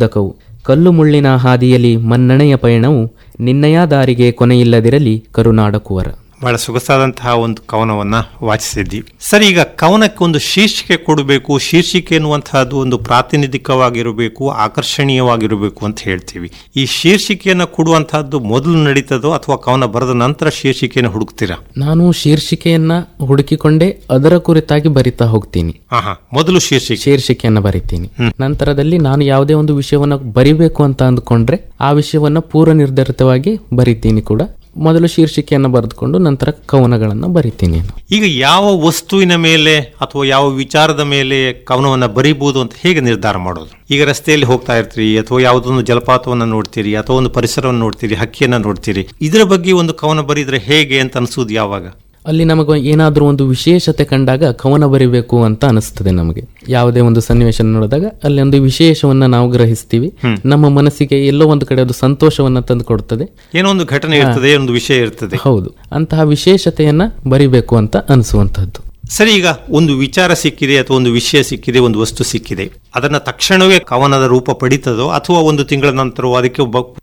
ಉದ್ದಕವು ಕಲ್ಲು ಮುಳ್ಳಿನ ಹಾದಿಯಲ್ಲಿ ಮನ್ನಣೆಯ ಪಯಣವು ನಿನ್ನಯ ದಾರಿಗೆ ಕೊನೆಯಿಲ್ಲದಿರಲಿ ಕರುನಾಡ ಕುವರ ಬಹಳ ಸೊಗಸಾದಂತಹ ಒಂದು ಕವನವನ್ನ ವಾಚಿಸಿದ್ದಿ ಸರಿ ಈಗ ಕವನಕ್ಕೆ ಒಂದು ಶೀರ್ಷಿಕೆ ಕೊಡಬೇಕು ಶೀರ್ಷಿಕೆ ಎನ್ನುವಂತಹದ್ದು ಒಂದು ಪ್ರಾತಿನಿಧಿಕವಾಗಿರಬೇಕು ಆಕರ್ಷಣೀಯವಾಗಿರಬೇಕು ಅಂತ ಹೇಳ್ತೀವಿ ಈ ಶೀರ್ಷಿಕೆಯನ್ನು ಕೊಡುವಂತಹದ್ದು ಮೊದಲು ನಡೀತದೋ ಅಥವಾ ಕವನ ಬರೆದ ನಂತರ ಶೀರ್ಷಿಕೆಯನ್ನು ಹುಡುಕ್ತೀರಾ ನಾನು ಶೀರ್ಷಿಕೆಯನ್ನ ಹುಡುಕಿಕೊಂಡೇ ಅದರ ಕುರಿತಾಗಿ ಬರಿತಾ ಹೋಗ್ತೀನಿ ಹಾ ಹಾ ಮೊದಲು ಶೀರ್ಷಿಕೆ ಶೀರ್ಷಿಕೆಯನ್ನ ಬರಿತೀನಿ ನಂತರದಲ್ಲಿ ನಾನು ಯಾವುದೇ ಒಂದು ವಿಷಯವನ್ನ ಬರಿಬೇಕು ಅಂತ ಅಂದ್ಕೊಂಡ್ರೆ ಆ ವಿಷಯವನ್ನ ಪೂರ್ವ ನಿರ್ಧರಿತವಾಗಿ ಬರಿತೀನಿ ಕೂಡ ಮೊದಲು ಶೀರ್ಷಿಕೆಯನ್ನ ಬರೆದುಕೊಂಡು ನಂತರ ಕವನಗಳನ್ನ ಬರಿತೀನಿ ನಾನು. ಈಗ ಯಾವ ವಸ್ತುವಿನ ಮೇಲೆ ಅಥವಾ ಯಾವ ವಿಚಾರದ ಮೇಲೆ ಕವನವನ್ನ ಬರೀಬಹುದು ಅಂತ ಹೇಗೆ ನಿರ್ಧಾರ ಮಾಡೋದು ಈಗ ರಸ್ತೆಯಲ್ಲಿ ಹೋಗ್ತಾ ಇರ್ತೀರಿ ಅಥವಾ ಯಾವುದೊಂದು ಜಲಪಾತವನ್ನ ನೋಡ್ತೀರಿ ಅಥವಾ ಒಂದು ಪರಿಸರವನ್ನು ನೋಡ್ತೀರಿ ಹಕ್ಕಿಯನ್ನ ನೋಡ್ತೀರಿ ಇದರ ಬಗ್ಗೆ ಒಂದು ಕವನ ಬರೀದ್ರೆ ಹೇಗೆ ಅಂತ ಅನ್ಸೋದು ಯಾವಾಗ ಅಲ್ಲಿ ನಮಗೆ ಏನಾದರೂ ಒಂದು ವಿಶೇಷತೆ ಕಂಡಾಗ ಕವನ ಬರಿಬೇಕು ಅಂತ ಅನಿಸ್ತದೆ ನಮಗೆ ಯಾವುದೇ ಒಂದು ಸನ್ನಿವೇಶ ನೋಡಿದಾಗ ಅಲ್ಲಿ ಒಂದು ವಿಶೇಷವನ್ನ ನಾವು ಗ್ರಹಿಸ್ತೀವಿ ನಮ್ಮ ಮನಸ್ಸಿಗೆ ಎಲ್ಲೋ ಒಂದು ಕಡೆ ಅದು ಸಂತೋಷವನ್ನ ತಂದು ಕೊಡ್ತದೆ ಏನೋ ಒಂದು ಘಟನೆ ಇರ್ತದೆ ಒಂದು ವಿಷಯ ಇರ್ತದೆ ಹೌದು ಅಂತಹ ವಿಶೇಷತೆಯನ್ನ ಬರಿಬೇಕು ಅಂತ ಅನಿಸುವಂತಹದ್ದು ಸರಿ ಈಗ ಒಂದು ವಿಚಾರ ಸಿಕ್ಕಿದೆ ಅಥವಾ ಒಂದು ವಿಷಯ ಸಿಕ್ಕಿದೆ ಒಂದು ವಸ್ತು ಸಿಕ್ಕಿದೆ ಅದನ್ನ ತಕ್ಷಣವೇ ಕವನದ ರೂಪ ಪಡಿತದೋ ಅಥವಾ ಒಂದು ತಿಂಗಳ ನಂತರ ಅದಕ್ಕೆ ಒಬ್ಬ